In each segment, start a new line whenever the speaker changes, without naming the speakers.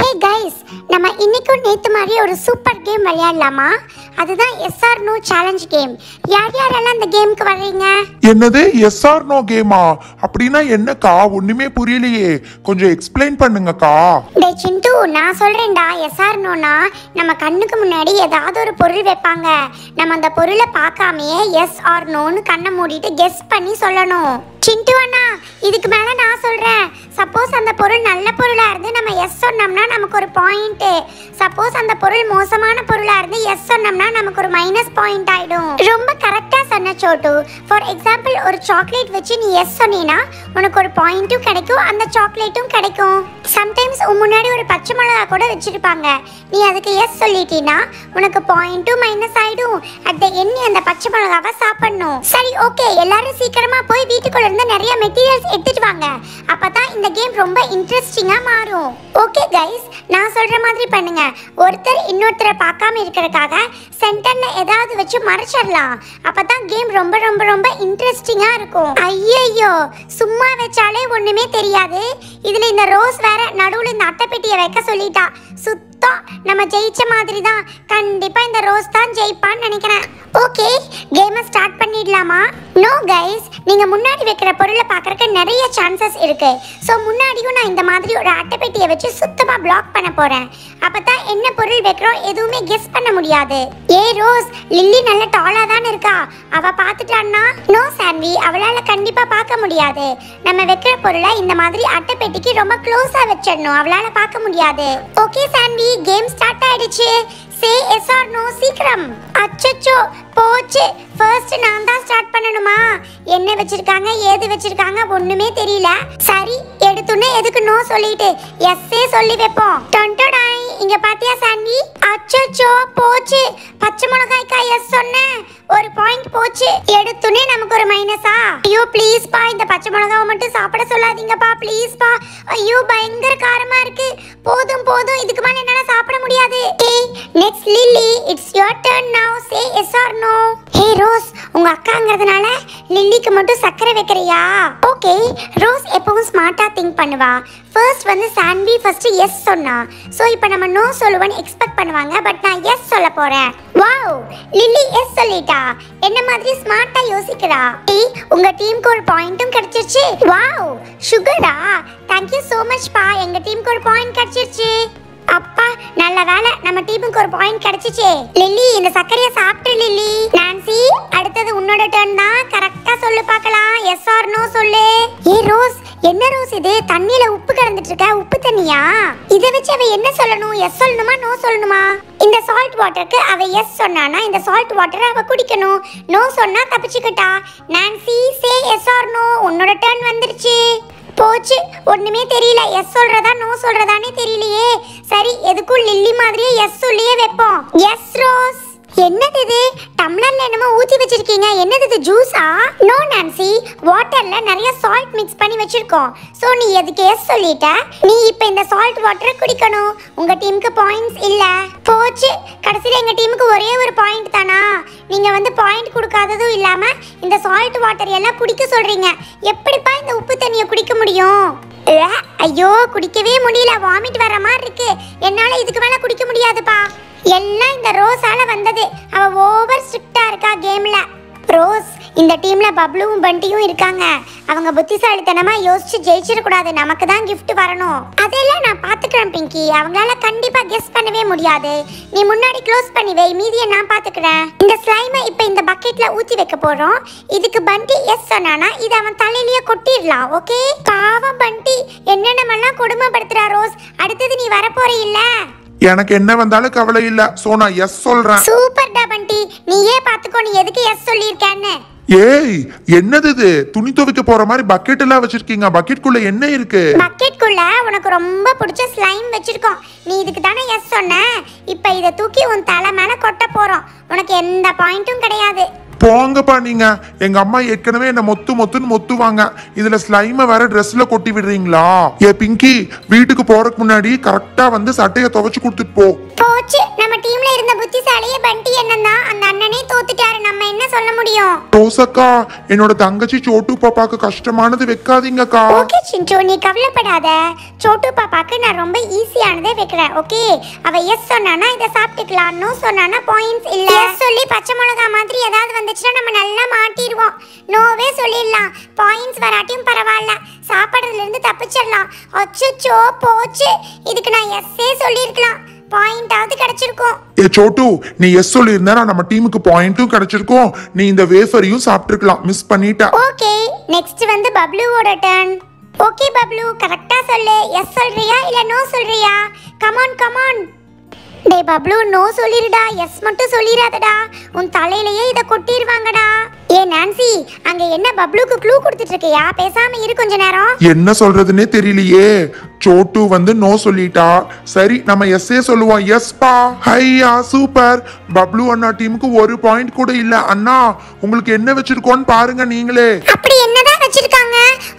hey guys நம்ம இன்னைக்கும் நேத்து மாதிரி ஒரு சூப்பர் கேம் விளையாடலாமா அதுதான் எஸ்ஆர் நோ சேலஞ்ச் கேம் யார் யாரெல்லாம் அந்த கேமுக்கு வர்றீங்க
என்னது எஸ் ஆர் நோ கேமா அப்படின்னா என்னக்கா ஒண்ணுமே புரியலையே கொஞ்சம் எக்ஸ்பிளைன் பண்ணுங்கக்கா
டே சிண்டு நான் சொல்றேன்டா எஸ்ஆர் நோனா நம்ம கண்ணுக்கு முன்னாடி ஏதாவது ஒரு பொருள் வைப்பாங்க நம்ம அந்த பொருளை பார்க்காமயே எஸ் ஆர் நோன்னு கண்ணை மூடிட்டு கெஸ் பண்ணி சொல்லணும் சிண்டு அண்ணா இதுக்கு மேல நான் சொல்றேன் சப்போஸ் அந்த பொருள் நல்ல பொருளா இருந்து நம்ம எஸ் சொன்னோம்னா நமக்கு ஒரு பாயிண்ட் சப்போஸ் அந்த பொருள் மோசமான பொருளா இருந்து எஸ் சொன்னோம்னா நமக்கு ஒரு மைனஸ் பாயிண்ட் ஆயிடும் ரொம்ப கரெக்டா சொன்ன சோட்டு ஃபார் எக்ஸாம்பிள் ஒரு சாக்லேட் வச்சு நீ எஸ் சொன்னீன்னா உனக்கு ஒரு பாயிண்ட்டும் கிடைக்கும் அந்த சாக்லேட்டும் கிடைக்கும் சம்டைம்ஸ் உன் முன்னாடி ஒரு பச்சை மிளகா கூட வச்சிருப்பாங்க நீ அதுக்கு எஸ் சொல்லிட்டீன்னா உனக்கு பாயிண்ட்டும் மைனஸ் ஆயிடும் அட் த எண்ணி அந்த பச்சை மிளகாவை சாப்பிடணும் சரி ஓகே எல்லாரும் சீக்கிரமா போய் வீட்டுக்குள்ள இருந்து நிறைய மெட்டீரியல்ஸ் எடுத்துட்டு வாங்க அப்பதான் இந்த கேம் ரொம்ப இன்ட்ரெஸ்டிங்கா மாறும் ஓகே கைஸ் நான் சொல்ற மாதிரி பண்ணுங்க ஒருத்தர் இன்னொருத்தரை பார்க்காம இருக்கிறதுக்காக சென்டர்ல ஏதாவது வச்சு மறைச்சிடலாம் அப்பதான் கேம் ரொம்ப ரொம்ப ரொம்ப இன்ட்ரெஸ்டிங்கா இருக்கும் ஐயையோ சும்மா வச்சாலே ஒண்ணுமே தெரியாது இதுல இந்த ரோஸ் வேற நடுவுல இந்த அட்டைப்பெட்டியை வைக்க சொல்லிட்டா சுத்தம் நம்ம ஜெயிச்ச மாதிரி தான் கண்டிப்பா இந்த ரோஸ் தான் ஜெயிப்பான்னு நினைக்கிறேன் ஓகே கேமை ஸ்டார்ட் பண்ணிடலாமா நோ கைஸ் நீங்க முன்னாடி வைக்கிற பொருளை பார்க்கறதுக்கு நிறைய சான்சஸ் இருக்கு ஸோ முன்னாடியும் நான் இந்த மாதிரி ஒரு அட்டைப்பெட்டியை வச்சு சுத்தமா பிளாக் பண்ண போறேன் அப்பதான் என்ன பொருள் வைக்கிறோம் எதுவுமே கெஸ் பண்ண முடியாது ஏ ரோஸ் லில்லி நல்ல டாலா தான் இருக்கா அவ பார்த்துட்டான்னா நோ சான்வி அவளால கண்டிப்பா பார்க்க முடியாது நம்ம வைக்கிற பொருளை இந்த மாதிரி அட்டைப்பெட்டிக்கு ரொம்ப க்ளோஸா வச்சிடணும் அவளால பார்க்க முடியாது ஓகே சான்வி கேம் ஸ்டார்ட் ஆயிடுச்சு சே எஸ் ஆர் நோ சீக்கிரம் அச்சச்சோ போச்சு ஃபர்ஸ்ட் நான் தான் ஸ்டார்ட் பண்ணணுமா என்ன வச்சிருக்காங்க ஏது வச்சிருக்காங்க ஒண்ணுமே தெரியல சரி எடுத்துன்னு எதுக்கு நோ சொல்லிட்டு எஸ்ஸே சொல்லி வைப்போம் டொண்டடாய் இங்க பாத்தியா சாண்டி அச்சச்சோ போச்சு பச்சை மிளகாய்க்கா எஸ் சொன்னேன் ஒரு பாயிண்ட் போச்சு எடுத்துனே நமக்கு ஒரு மைனஸா ஐயோ ப்ளீஸ் பா இந்த பச்சை மிளகாவை மட்டும் சாப்பிட சொல்லாதீங்கப்பா ப்ளீஸ் பா ஐயோ பயங்கர காரமா இருக்கு போதும் போதும் இதுக்கு மேல என்னால சாப்பிட முடியாது ஏய் next Lily it's your turn now say yes or no hey Rose உங்க அக்காங்கிறதுனால லில்லிக்கு மட்டும் சக்கரை வைக்கிறியா ஓகே ரோஸ் எப்பவும் ஸ்மார்ட்டா திங்க் பண்ணுவா ஃபர்ஸ்ட் வந்து சாண்டி ஃபர்ஸ்ட் எஸ் சொன்னா ஸோ இப்போ நம்ம நோ சொல்லுவேன்னு எக்ஸ்பெக்ட் பண்ணுவாங்க பட் நான் எஸ் சொல்ல போறேன் வாவ் லில்லி எஸ் சொல்லிட்டா என்ன மாதிரி ஸ்மார்ட்டா யோசிக்கிறா ஏய் உங்க டீமுக்கு ஒரு பாயிண்ட்டும் கிடைச்சிருச்சு வாவ் சுகரா தேங்க்யூ so மச் பா எங்க டீமுக்கு ஒரு பாயிண்ட் கிடைச்சிருச்சு அப்பா நல்ல வேலை நம்ம டீமுக்கு ஒரு பாயிண்ட் கிடைச்சிச்சே லில்லி இந்த சர்க்கரையை சாப்பிட்டு லில்லி நான்சி அடுத்தது உன்னோட டர்ன் தான் கரெக்டா சொல்லு பார்க்கலாம் எஸ் ஆர் நோ சொல்லு ஏ ரோஸ் என்ன ரோஸ் இது தண்ணியில உப்பு கலந்துட்டு இருக்க உப்பு தண்ணியா இதை வச்சு அவ என்ன சொல்லணும் எஸ் சொல்லணுமா நோ சொல்லணுமா இந்த சால்ட் வாட்டருக்கு அவ எஸ் சொன்னானா இந்த சால்ட் வாட்டரை அவ குடிக்கணும் நோ சொன்னா தப்பிச்சுக்கிட்டா Nancy say yes or no உன்னோட டர்ன் வந்துருச்சு போச்சு ஒண்ணுமே தெரியல எஸ் சொல்றதா நோ சொல்றதானே தெரியலையே சரி எதுக்கும் லில்லி மாதிரியே எஸ் சொல்லியே வைப்போம் எஸ் ரோஸ் என்னது இது டம்ளர்ல என்னமோ ஊத்தி வச்சிருக்கீங்க என்னது இது ஜூஸா நோ நான்சி வாட்டர்ல நிறைய சால்ட் மிக்ஸ் பண்ணி வச்சிருக்கோம் சோ நீ எதுக்கு எஸ் சொல்லிட்ட நீ இப்போ இந்த சால்ட் வாட்டரை குடிக்கணும் உங்க டீமுக்கு பாயிண்ட்ஸ் இல்ல போச்சு கடைசியில எங்க டீமுக்கு ஒரே ஒரு பாயிண்ட் தானா நீங்க வந்து பாயிண்ட் கொடுக்காததும் இல்லாம இந்த சால்ட் வாட்டர் எல்லாம் குடிக்க சொல்றீங்க எப்படிப்பா இந்த உப்பு தண்ணியை குடிக்க முடியும் உவ்வே, ஐயோ குடிக்கவே முடியல வாமிட் வர மாதிரி இருக்கு என்னால இதுக்கு மேல குடிக்க முடியாதுப்பா எல்லாம் இந்த ரோஸால வந்தது அவ ஓவர் ஸ்ட்ரிக்ட்டா இருக்கா கேம்ல ரோஸ் இந்த டீம்ல பப்ளுவும் பண்டியும் இருக்காங்க அவங்க புத்திசாலித்தனமா யோசிச்சு ஜெயிச்சிட கூடாது நமக்கு தான் gift வரணும் அதெல்லாம் நான் பாத்துக்கிறேன் பிங்கி அவங்களால கண்டிப்பா கெஸ் பண்ணவே முடியாது நீ முன்னாடி க்ளோஸ் பண்ணி வை மீதியை நான் பாத்துக்கிறேன் இந்த ஸ்லைமை இப்ப இந்த பக்கெட்ல ஊத்தி வைக்க போறோம் இதுக்கு பண்டி எஸ் சொன்னானா இது அவன் தலையிலேயே கொட்டிடலாம் ஓகே பாவம் பண்டி என்னென்னமெல்லாம் கொடுமைப்படுத்துறா ரோஸ் அடுத்தது நீ வரப்போற இல்ல
எனக்கு என்ன வந்தாலும் கவலை இல்ல சோ நான் எஸ் சொல்றேன்
சூப்பர்டா பண்டி நீயே பாத்துக்கோ நீ எதுக்கு எஸ் சொல்லியிருக்கேன்னு
ஏய் என்னது இது துணி துவைக்க போற மாதிரி பக்கெட் எல்லாம் வச்சிருக்கீங்க பக்கெட்குள்ள என்ன இருக்கு
பக்கெட்குள்ள உனக்கு ரொம்ப பிடிச்ச ஸ்லைம் வச்சிருக்கோம் நீ இதுக்கு தானே எஸ் சொன்ன இப்போ இதை தூக்கி உன் தலை மேல கொட்ட போறோம் உனக்கு எந்த பாயிண்ட்டும் கிடையாது
போங்கப்பா நீங்க எங்க அம்மா ஏற்கனவே என்ன மொத்து மொத்துன்னு மொத்துவாங்க இதுல ஸ்லைம வேற ட்ரெஸ்ல கொட்டி விடுறீங்களா ஏ பிங்கி வீட்டுக்கு போறதுக்கு முன்னாடி கரெக்டா வந்து சட்டையை துவைச்சு கொடுத்துட்டு போ
போச்சு நம்ம டீம்ல இருந்த புத்திசாலியே பண்டி அண்ணன் தான் அந்த அண்ணனே தோத்துட்டாரு நம்ம என்ன சொல்ல முடியும்
ரோசக்கா என்னோட தங்கச்சி சோட்டு பாப்பாக்கு கஷ்டமானது வைக்காதீங்கக்கா
ஓகே சிண்டு நீ கவலைப்படாத சோட்டு பாப்பாக்கு நான் ரொம்ப ஈஸியானதே வைக்கிறேன் ஓகே அவ எஸ் சொன்னானா இதை சாப்பிட்டுக்கலாம் நோ சொன்னானா பாயிண்ட்ஸ் இல்ல எஸ் சொல்லி பச்சை மிளகா மாதிரி ஏதாவது வந்துச்சுன்னா நம்ம நல்லா மாட்டிடுவோம் நோவே சொல்லிடலாம் பாயிண்ட்ஸ் வராட்டியும் பரவாயில்ல சாப்பிட்றதுல இருந்து தப்பிச்சிடலாம் அச்சோ போச்சு இதுக்கு நான் எஸ்ஸே சொல்லியிருக்கலாம் பாயிண்டாவது கிடைச்சிருக்கும்
ஏ சோட்டு நீ எஸ் சொல்லியிருந்தா நம்ம டீமுக்கு பாயிண்ட்டும் கிடைச்சிருக்கும் நீ இந்த வேஃபரையும் சாப்பிட்டுருக்கலாம் மிஸ் பண்ணிட்ட
ஓகே நெக்ஸ்ட் வந்து பப்ளுவோட டர்ன் ஓகே பப்ளு கரெக்டா சொல்லு எஸ் சொல்றியா இல்ல நோ சொல்றியா கமான் கமான் டேய் பப்ளு நோ சொல்லிருடா எஸ் மட்டும் சொல்லிராதடா உன் தலையிலேயே இத கொட்டிடுவாங்கடா ஏ நான்சி அங்க என்ன பப்ளுக்கு க்ளூ கொடுத்துட்டு இருக்கியா பேசாம இரு கொஞ்ச நேரம்
என்ன சொல்றதுன்னே தெரியலையே சோட்டு வந்து நோ சொல்லிட்டா சரி நம்ம எஸ்ஸே சொல்லுவோம் எஸ் பா ஹையா சூப்பர் பப்ளு அண்ணா டீமுக்கு ஒரு பாயிண்ட் கூட இல்ல அண்ணா உங்களுக்கு என்ன வச்சிருக்கோன்னு பாருங்க நீங்களே
அப்படி என்னதான் வச்சிருக்காங்க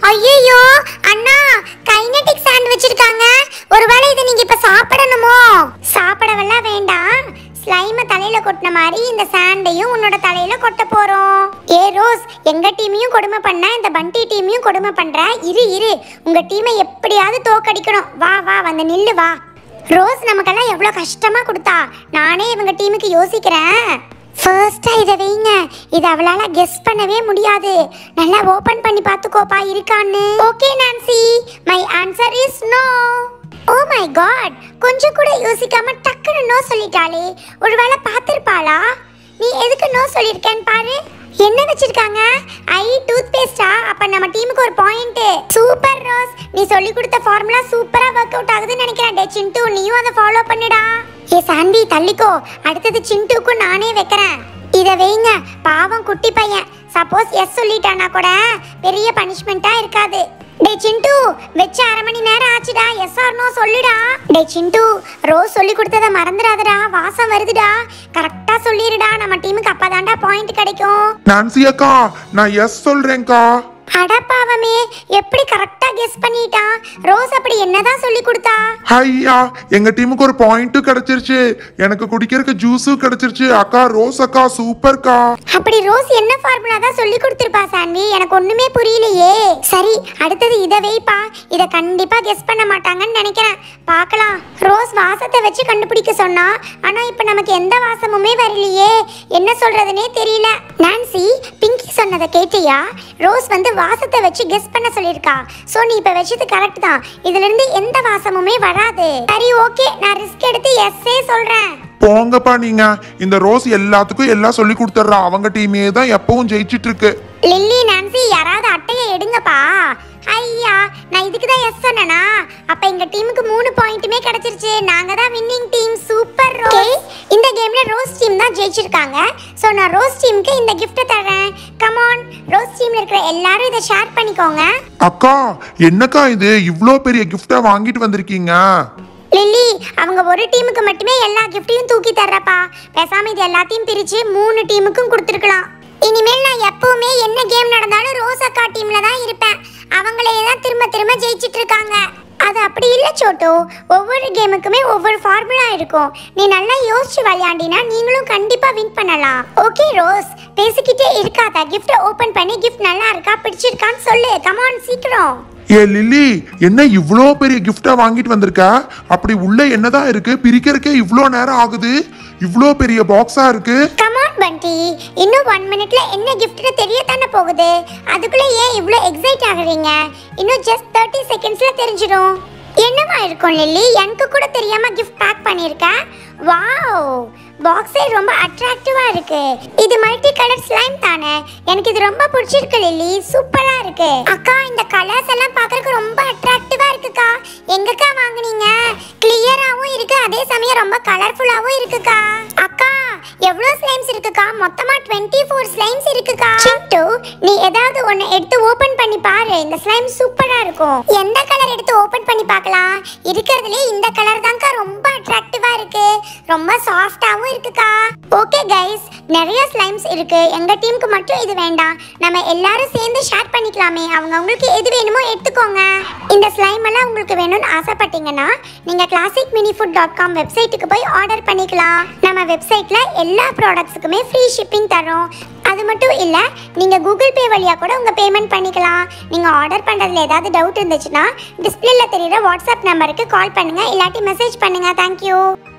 ஐயோ அண்ணா கைனடிக் சாண்ட் வச்சிருக்காங்க ஒருவேளை இதை நீங்க இப்ப சாப்பிடணுமோ சாப்பிடவெல்லாம் வேண்டாம் ஸ்லைம தலையில கொட்டின மாதிரி இந்த சாண்டையும் உன்னோட தலையில கொட்ட போறோம் ஏ ரோஸ் எங்க டீமையும் கொடுமை பண்ண இந்த பண்டி டீமையும் கொடுமை பண்ற இரு இரு உங்க டீமை எப்படியாவது தோக்கடிக்கணும் வா வா வந்து நில்லு வா ரோஸ் நமக்கெல்லாம் எவ்வளோ கஷ்டமா கொடுத்தா நானே இவங்க டீமுக்கு யோசிக்கிறேன் ஃபர்ஸ்டா இதை வைங்க இதை அவளால கெஸ் பண்ணவே முடியாது நல்லா ஓபன் பண்ணி பார்த்துக்கோப்பா இருக்கான்னு okay Nancy my answer is no oh my god கொஞ்சம் கூட யோசிக்காம டக்குன்னு நோ சொல்லிட்டாளே ஒருவேளை பார்த்திருப்பாளா நீ எதுக்கு நோ சொல்லிருக்கேன்னு பாரு என்ன வச்சிருக்காங்க ஐ டூத் பேஸ்டா அப்ப நம்ம டீமுக்கு ஒரு பாயிண்ட் சூப்பர் ரோஸ் நீ சொல்லி கொடுத்த ஃபார்முலா சூப்பரா ஒர்க் அவுட் ஆகுதுன்னு நினைக்கிறேன் டே சிண்டு நீயும் அதை ஃபாலோ பண்ணுடா ஏ சாண்டி தள்ளிக்கோ அடுத்தது சிண்டுக்கும் நானே வைக்கிறேன் இத வைங்க பாவம் குட்டி பையன் சப்போஸ் எஸ் சொல்லிட்டானா கூட பெரிய பனிஷ்மெண்ட்டா இருக்காது டே சிண்டு வெச்ச அரை மணி நேரம் ஆச்சுடா எஸ் ஆர் நோ சொல்லுடா டே சிண்டு ரோஸ் சொல்லி கொடுத்தத மறந்துடாதடா வாசம் வருதுடா கரெக்டா சொல்லிருடா நம்ம டீமுக்கு அப்பதான்டா பாயிண்ட் கிடைக்கும்
நான்சி அக்கா நான் எஸ் சொல்றேன்க்கா
அடப்பாவமே எப்படி கரெக்டா கெஸ் பண்ணிட்டான் ரோஸ் அப்படி என்னதான் சொல்லி கொடுத்தா
ஐயா எங்க டீமுக்கு ஒரு பாயிண்ட்டும் கிடைச்சிருச்சு எனக்கு குடிக்கிறதுக்கு ஜூஸும் கிடைச்சிருச்சு அக்கா ரோஸ் அக்கா சூப்பர்க்கா
அப்படி ரோஸ் என்ன ஃபார்முலா தான் சொல்லி கொடுத்துருப்பா சான்வி எனக்கு ஒண்ணுமே புரியலையே சரி அடுத்தது இதை வைப்பா இதை கண்டிப்பா கெஸ் பண்ண மாட்டாங்கன்னு நினைக்கிறேன் பார்க்கலாம் ரோஸ் வாசத்தை வச்சு கண்டுபிடிக்க சொன்னா ஆனா இப்ப நமக்கு எந்த வாசமுமே வரலையே என்ன சொல்றதுனே தெரியல நான்சி பிங்கி சொன்னதை கேட்டியா ரோஸ் வந்து வாசத்தை வச்சு கெஸ் பண்ண சொல்லியிருக்கா சோ நீ இப்ப வச்சது கரெக்ட் தான் இதுல இருந்து எந்த வாசமுமே வராது சரி ஓகே நான் ரிஸ்க் எடுத்து எஸ்ஸே சொல்றேன்
போங்கப்பா நீங்க இந்த ரோஸ் எல்லாத்துக்கும் எல்லாம் சொல்லி கொடுத்துட்றா அவங்க டீமே தான் எப்பவும் ஜெயிச்சிட்டு இருக்கு
லில்லி நான்சி யாராவது அட்டையை எடுங்கப்பா ஐயா நான் இதுக்கு தான் எஸ் சொன்னனா அப்ப எங்க டீமுக்கு மூணு பாயிண்ட்டுமே கிடைச்சிருச்சு நாங்க தான் வின்னிங் டீம் சூப்பர் ரோஸ் இந்த கேம்ல ரோஸ் டீம் தான் ஜெயிச்சிருக்காங்க சோ நான் ரோஸ் டீமுக்கு இந்த கிஃப்ட்டை தரேன் கமான் ரோஸ் டீம்ல இருக்கிற எல்லாரும் இதை ஷேர் பண்ணிக்கோங்க
அக்கா என்னக்கா இது இவ்ளோ பெரிய கிஃப்டா வாங்கிட்டு வந்திருக்கீங்க
லில்லி அவங்க ஒரு டீமுக்கு மட்டுமே எல்லா கிஃப்ட்டையும் தூக்கி தர்றப்பா பேசாம இது எல்லாத்தையும் பிரிச்சு மூணு டீமுக்கும் கொடுத்துருக்கலாம் இனிமேல் நான் எப்பவுமே என்ன கேம் நடந்தாலும் ரோஸ் அக்கா டீம்ல தான் இருப்பேன் அவங்களே தான் திரும்ப திரும்ப ஜெயிச்சிட்டு இருக்காங்க அது அப்படி இல்ல சோட்டோ ஒவ்வொரு கேமுக்குமே ஒவ்வொரு ஃபார்முலா இருக்கும் நீ நல்லா யோசிச்சு விளையாண்டினா நீங்களும் கண்டிப்பா வின் பண்ணலாம் ஓகே ரோஸ் பேசிக்கிட்டே இருக்காத கிஃப்ட்டை ஓபன் பண்ணி கிஃப்ட் நல்லா இருக்கா பிடிச்சிருக்கான்னு சொல்லு கமான் சீக்கிரம்
ஏ லில்லி என்ன இவ்ளோ பெரிய கிஃப்டா வாங்கிட்டு வந்திருக்க அப்படி உள்ள என்னதான் இருக்கு பிரிக்கிறதுக்கே இவ்ளோ நேரம் ஆகுது இவ்ளோ பெரிய பாக்ஸா இருக்கு
கமான் பண்டி இன்னும் ஒன் மினிட்ல என்ன கிஃப்ட்னு தெரியத்தானே போகுது அதுக்குள்ள ஏன் இவ்வளோ எக்ஸைட் ஆகுறீங்க இன்னும் ஜஸ்ட் தேர்ட்டி செகண்ட்ஸ்ல தெரிஞ்சிடும் என்னவா இருக்கும் லில்லி எனக்கு கூட தெரியாம கிஃப்ட் பேக் பண்ணியிருக்கேன் வாவ் பாக்ஸே ரொம்ப அட்ராக்டிவா இருக்கு இது மல்டி கலர் ஸ்லைம் தானே எனக்கு இது ரொம்ப பிடிச்சிருக்கு லில்லி சூப்பரா இருக்கு அக்கா இந்த கலர்ஸ் எல்லாம் பார்க்கறதுக்கு ரொம்ப அட்ராக்டிவா இருக்குக்கா எங்கக்கா வாங்குனீங்க கிளியராவும் இருக்கு அதே சமயம் ரொம்ப கலர்ஃபுல்லாவும் இருக்குக்கா அக்கா எவ்வளவு ஸ்லைம்ஸ் இருக்குக்கா மொத்தமா 24 ஃபோர் ஸ்லைம்ஸ் இருக்குக்கா சிண்டு நீ ஏதாவது ஒன்னு எடுத்து ஓபன் பண்ணி பாரு இந்த ஸ்லைம் சூப்பரா இருக்கும் எந்த கலர் எடுத்து ஓபன் பண்ணி பார்க்கலாம் இருக்கிறதுலே இந்த கலர் தான்க்கா ரொம்ப அட்ராக்டிவா இருக்கு ரொம்ப சாஃப்டாவும் இருக்குக்கா ஓகே கைஸ் நிறைய ஸ்லைம்ஸ் இருக்கு எங்க டீமுக்கு மட்டும் இது வேண்டாம் நம்ம எல்லாரும் சேர்ந்து ஷேர் பண்ணிக்கலாமே அவங்க உங்களுக்கு எது வேணுமோ எடுத்துக்கோங்க இந்த ஸ்லைம் எல்லாம் உங்களுக்கு வேணும்னு ஆசைப்பட்டீங்கன்னா நீங்க classic mini food dot com வெப்சைட்டுக்கு போய் ஆர்டர் பண்ணிக்கலாம் நம்ம வெப்சைட்ல எல்லா ப்ராடக்ட்ஸுக்குமே ஃப்ரீ ஷிப்பிங் தரோம் அது மட்டும் இல்ல நீங்க கூகுள் பே வழியா கூட உங்க பேமெண்ட் பண்ணிக்கலாம் நீங்க ஆர்டர் பண்றதுல ஏதாவது டவுட் இருந்துச்சுன்னா டிஸ்பிளேல தெரியுற வாட்ஸ்அப் நம்பருக்கு கால் பண்ணுங்க இல்லாட்டி மெசேஜ் பண்ணுங்க தேங்க்யூ